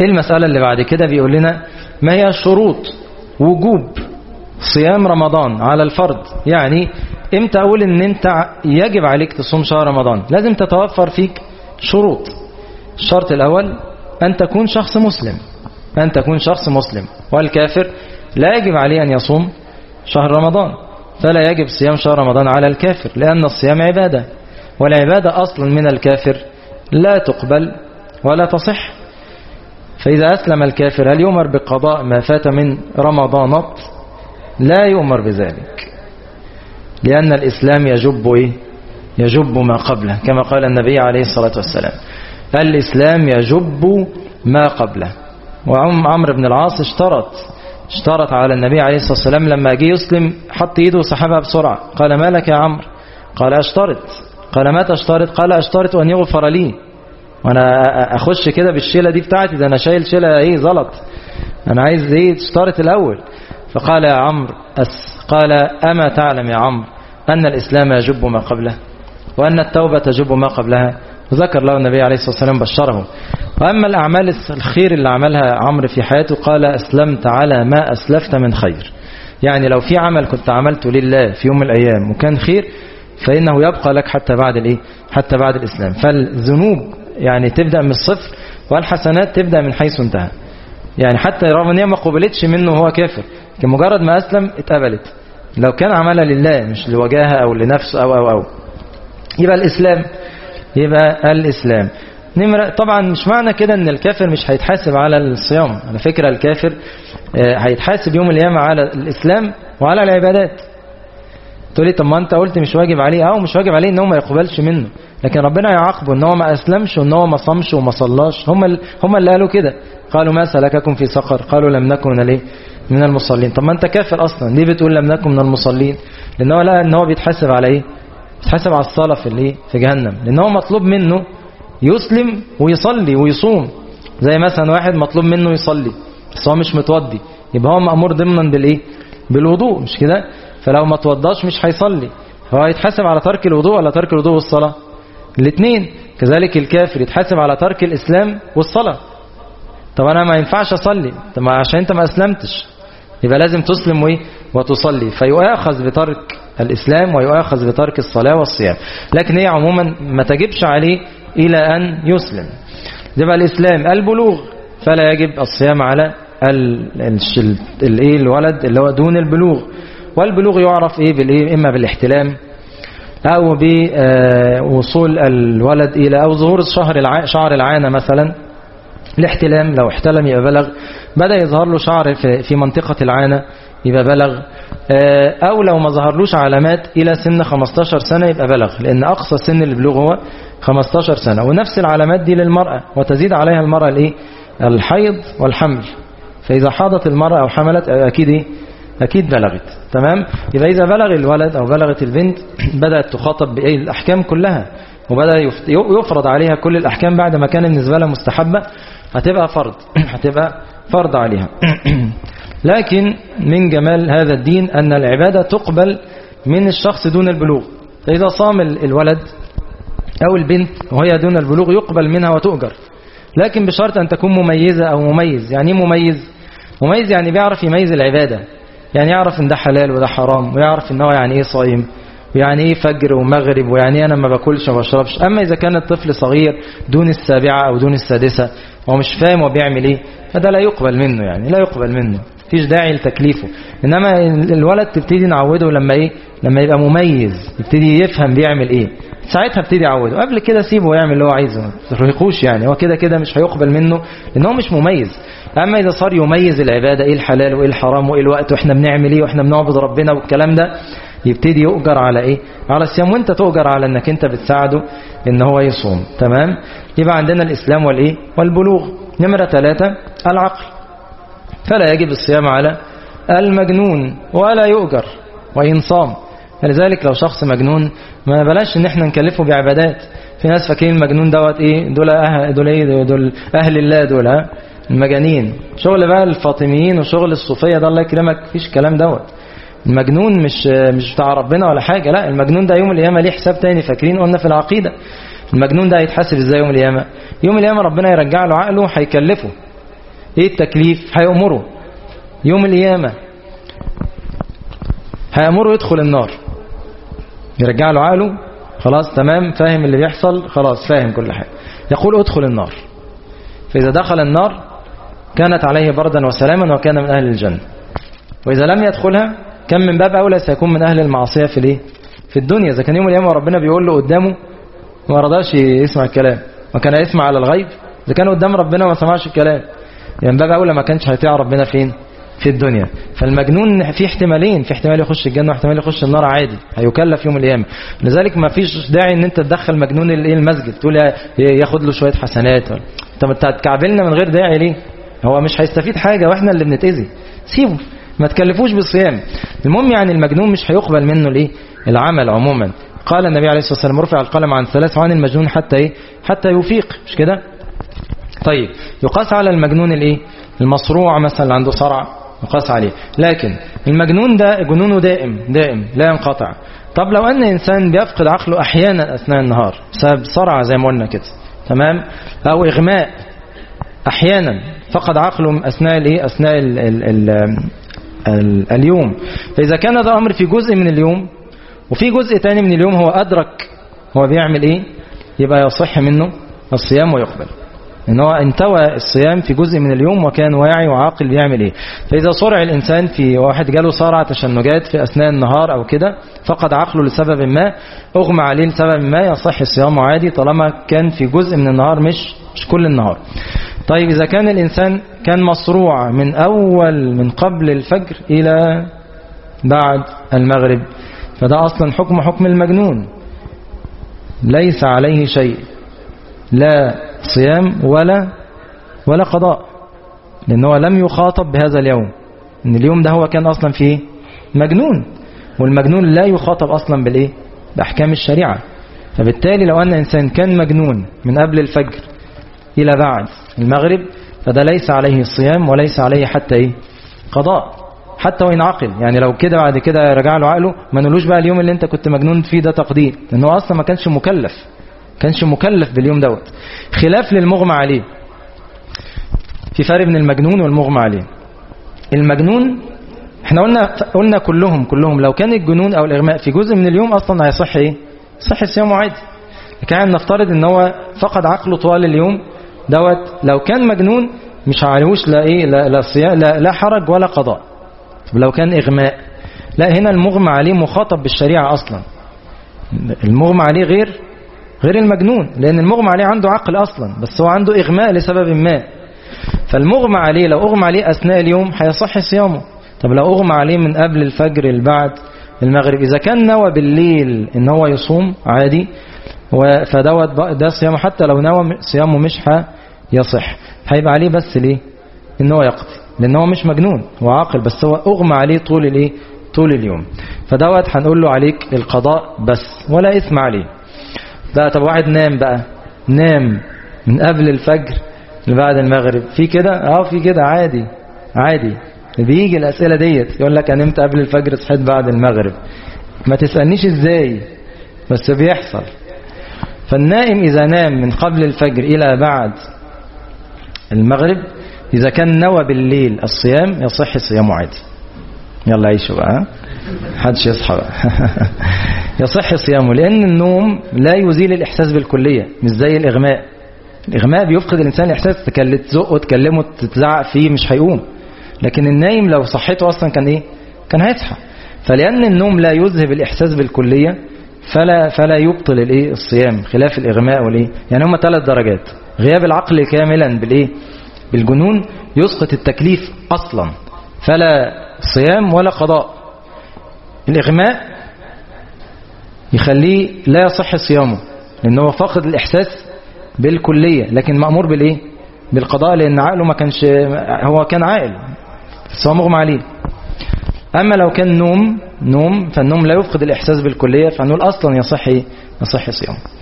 المسألة اللي بعد كده بيقول لنا ما هي شروط وجوب صيام رمضان على الفرد يعني امتى اقول ان انت يجب عليك تصوم شهر رمضان لازم تتوفر فيك شروط الشرط الاول ان تكون شخص مسلم ان تكون شخص مسلم والكافر لا يجب عليه ان يصوم شهر رمضان فلا يجب صيام شهر رمضان على الكافر لان الصيام عبادة والعبادة اصلا من الكافر لا تقبل ولا تصح فإذا أسلم الكافر هل يؤمر بقضاء ما فات من رمضانات لا يؤمر بذلك لأن الإسلام يجب إيه؟ يجب ما قبله كما قال النبي عليه الصلاة والسلام الإسلام يجب ما قبله وعم عمرو بن العاص اشترط اشترط على النبي عليه الصلاة والسلام لما جه يسلم حط ايده وسحبها بسرعة قال ما لك يا عمرو قال اشترط قال متى اشترط قال اشترط أن يغفر لي وانا اخش كده بالشيله دي بتاعتي ده انا شايل شيله ايه زلط انا عايز ايه تشترط الاول فقال يا عمرو أس قال اما تعلم يا عمرو ان الاسلام يجب ما قبله وان التوبه تجب ما قبلها وذكر له النبي عليه الصلاه والسلام بشره واما الاعمال الخير اللي عملها عمرو في حياته قال اسلمت على ما اسلفت من خير يعني لو في عمل كنت عملته لله في يوم من الايام وكان خير فانه يبقى لك حتى بعد الايه حتى بعد الاسلام فالذنوب يعني تبدأ من الصفر والحسنات تبدأ من حيث انتهى يعني حتى رغم ان هي ما قبلتش منه وهو كافر لكن مجرد ما أسلم اتقبلت لو كان عملها لله مش لوجاهه أو لنفسه أو أو أو يبقى الإسلام يبقى الإسلام نمرة طبعا مش معنى كده ان الكافر مش هيتحاسب على الصيام على فكرة الكافر هيتحاسب يوم القيامة على الإسلام وعلى العبادات تقول لي طب ما انت قلت مش واجب عليه اه مش واجب عليه ان هو ما يقبلش منه لكن ربنا يعاقبه ان هو ما اسلمش وان هو ما صامش وما صلاش هم هم اللي قالوا كده قالوا ما سلككم في سقر قالوا لم نكن من الايه من المصلين طب ما انت كافر اصلا ليه بتقول لم نكن من المصلين لان هو لا ان هو بيتحاسب على ايه بيتحاسب على الصلاه في الايه في جهنم لان هو مطلوب منه يسلم ويصلي ويصوم زي مثلا واحد مطلوب منه يصلي بس هو مش متوضي يبقى هو مامور ضمنا بالايه بالوضوء مش كده فلو ما توضاش مش هيصلي هو يتحاسب على ترك الوضوء ولا ترك الوضوء والصلاة الاثنين كذلك الكافر يتحاسب على ترك الإسلام والصلاة طب أنا ما ينفعش أصلي طب ما عشان أنت ما أسلمتش يبقى لازم تسلم وإيه وتصلي فيؤاخذ بترك الإسلام ويؤاخذ بترك الصلاة والصيام لكن هي عموما ما تجبش عليه إلى أن يسلم يبقى الإسلام البلوغ فلا يجب الصيام على الايه الولد اللي هو دون البلوغ والبلوغ يعرف ايه بالايه اما بالاحتلام او بوصول الولد الى او ظهور شهر الع... شعر العانه مثلا الاحتلام لو احتلم يبقى بلغ بدا يظهر له شعر في, في منطقه العانه يبقى بلغ او لو ما ظهرلوش علامات الى سن 15 سنه يبقى بلغ لان اقصى سن البلوغ هو 15 سنه ونفس العلامات دي للمراه وتزيد عليها المراه الايه الحيض والحمل فاذا حاضت المراه او حملت اكيد ايه أكيد بلغت تمام يبقى إذا بلغ الولد أو بلغت البنت بدأت تخاطب بأي الأحكام كلها وبدأ يفرض عليها كل الأحكام بعد ما كان بالنسبة لها مستحبة هتبقى فرض هتبقى فرض عليها لكن من جمال هذا الدين أن العبادة تقبل من الشخص دون البلوغ فإذا صام الولد أو البنت وهي دون البلوغ يقبل منها وتؤجر لكن بشرط أن تكون مميزة أو مميز يعني مميز مميز يعني بيعرف يميز العبادة يعني يعرف ان ده حلال وده حرام ويعرف ان هو يعني ايه صايم ويعني ايه فجر ومغرب ويعني ايه انا ما باكلش وما بشربش اما اذا كان الطفل صغير دون السابعة او دون السادسة هو مش فاهم هو بيعمل ايه فده لا يقبل منه يعني لا يقبل منه مفيش داعي لتكليفه انما الولد تبتدي نعوده لما ايه لما يبقى مميز يبتدي يفهم بيعمل ايه ساعتها ابتدي اعوده قبل كده سيبه يعمل اللي هو عايزه ما ترهقوش يعني هو كده كده مش هيقبل منه لان هو مش مميز اما اذا صار يميز العباده ايه الحلال وايه الحرام وايه الوقت واحنا بنعمل ايه واحنا بنعبد ربنا والكلام ده يبتدي يؤجر على ايه على الصيام وانت تؤجر على انك انت بتساعده ان هو يصوم تمام يبقى عندنا الاسلام والايه والبلوغ نمره ثلاثة العقل فلا يجب الصيام على المجنون ولا يؤجر وإن صام لذلك لو شخص مجنون ما بلاش ان احنا نكلفه بعبادات في ناس فاكرين المجنون دوت ايه دول أهل دول ايه دول اهل الله دول ها المجانين شغل بقى الفاطميين وشغل الصوفيه ده الله يكرمك مفيش الكلام دوت المجنون مش مش بتاع ربنا ولا حاجه لا المجنون ده يوم القيامه ليه حساب تاني فاكرين قلنا في العقيده المجنون ده هيتحاسب ازاي يوم القيامه يوم القيامه ربنا يرجع له عقله هيكلفه ايه التكليف هيأمره يوم القيامة هيأمره يدخل النار يرجع له عقله خلاص تمام فاهم اللي بيحصل خلاص فاهم كل حاجة يقول ادخل النار فإذا دخل النار كانت عليه بردا وسلاما وكان من أهل الجنة وإذا لم يدخلها كان من باب أولى سيكون من أهل المعصية في الايه في الدنيا إذا كان يوم القيامة ربنا بيقول له قدامه ما رضاش يسمع الكلام وكان يسمع على الغيب إذا كان قدام ربنا ما سمعش الكلام يعني من باب أولى ما كانش هيطيع ربنا فين في الدنيا فالمجنون في احتمالين في احتمال يخش الجنة واحتمال يخش النار عادي هيكلف يوم القيامة لذلك ما فيش داعي ان انت تدخل مجنون الايه المسجد تقول ياخد له شوية حسنات طب انت هتكعبلنا من غير داعي ليه هو مش هيستفيد حاجة واحنا اللي بنتأذي سيبه ما تكلفوش بالصيام المهم يعني المجنون مش هيقبل منه الايه العمل عموما قال النبي عليه الصلاة والسلام رفع القلم عن ثلاث وعن المجنون حتى ايه حتى يفيق مش كده طيب يقاس على المجنون الايه المصروع مثلا عنده صرع يقاس عليه لكن المجنون ده جنونه دائم دائم لا ينقطع طب لو ان انسان بيفقد عقله احيانا اثناء النهار بسبب صرع زي ما قلنا كده تمام او اغماء احيانا فقد عقله اثناء الايه اثناء ال ال ال ال اليوم فاذا كان هذا امر في جزء من اليوم وفي جزء تاني من اليوم هو ادرك هو بيعمل ايه يبقى يصح منه الصيام ويقبل ان هو انتوى الصيام في جزء من اليوم وكان واعي وعاقل بيعمل ايه فاذا صرع الانسان في واحد جاله صرع تشنجات في اثناء النهار او كده فقد عقله لسبب ما اغمى عليه لسبب ما يصح صيامه عادي طالما كان في جزء من النهار مش مش كل النهار طيب اذا كان الانسان كان مصروع من اول من قبل الفجر الى بعد المغرب فده اصلا حكم حكم المجنون ليس عليه شيء لا صيام ولا ولا قضاء لأنه هو لم يخاطب بهذا اليوم ان اليوم ده هو كان أصلا فيه مجنون والمجنون لا يخاطب أصلا بالإيه بأحكام الشريعة فبالتالي لو أن إنسان كان مجنون من قبل الفجر إلى بعد المغرب فده ليس عليه الصيام وليس عليه حتى إيه قضاء حتى وإن عقل يعني لو كده بعد كده رجع له عقله ما نقولوش بقى اليوم اللي انت كنت مجنون فيه ده تقدير لأنه أصلا ما كانش مكلف كانش مكلف باليوم دوت خلاف للمغمى عليه في فرق بين المجنون والمغمى عليه المجنون احنا قلنا قلنا كلهم كلهم لو كان الجنون او الاغماء في جزء من اليوم اصلا هيصح ايه صح صيامه عادي كان نفترض ان هو فقد عقله طوال اليوم دوت لو كان مجنون مش عليهوش لا ايه لا لا, صيام لا, لا حرج ولا قضاء طب لو كان اغماء لا هنا المغمى عليه مخاطب بالشريعه اصلا المغمى عليه غير غير المجنون لأن المغمى عليه عنده عقل أصلا بس هو عنده إغماء لسبب ما فالمغمى عليه لو أغمى عليه أثناء اليوم هيصح صيامه طب لو أغمى عليه من قبل الفجر البعد المغرب إذا كان نوى بالليل إن هو يصوم عادي فدوت ده صيامه حتى لو نوى صيامه مش يصح هيبقى عليه بس ليه إن هو يقضي لأن هو مش مجنون هو عاقل بس هو أغمى عليه طول الإيه طول اليوم فدوت هنقول له عليك القضاء بس ولا إثم عليه بقى طب واحد نام بقى نام من قبل الفجر لبعد المغرب في كده اه في كده عادي عادي بيجي الأسئلة ديت يقول لك أنا نمت قبل الفجر صحيت بعد المغرب ما تسألنيش ازاي بس بيحصل فالنائم إذا نام من قبل الفجر إلى بعد المغرب إذا كان نوى بالليل الصيام يصح صيامه عادي يلا عيشوا بقى حدش يصحى بقى يصح صيامه لأن النوم لا يزيل الإحساس بالكلية مش زي الإغماء الإغماء بيفقد الإنسان الإحساس تزقه تكلمه تزعق فيه مش هيقوم لكن النايم لو صحته أصلا كان إيه كان هيصحى فلأن النوم لا يذهب الإحساس بالكلية فلا فلا يبطل الايه الصيام خلاف الاغماء والايه يعني هم ثلاث درجات غياب العقل كاملا بالايه بالجنون يسقط التكليف اصلا فلا صيام ولا قضاء الاغماء يخليه لا يصح صيامه لان هو فاقد الاحساس بالكليه لكن مامور بالايه بالقضاء لان عقله ما كانش هو كان عاقل بس هو مغمى عليه أما لو كان نوم نوم فالنوم لا يفقد الإحساس بالكلية فنقول أصلا يصح يصح صيامه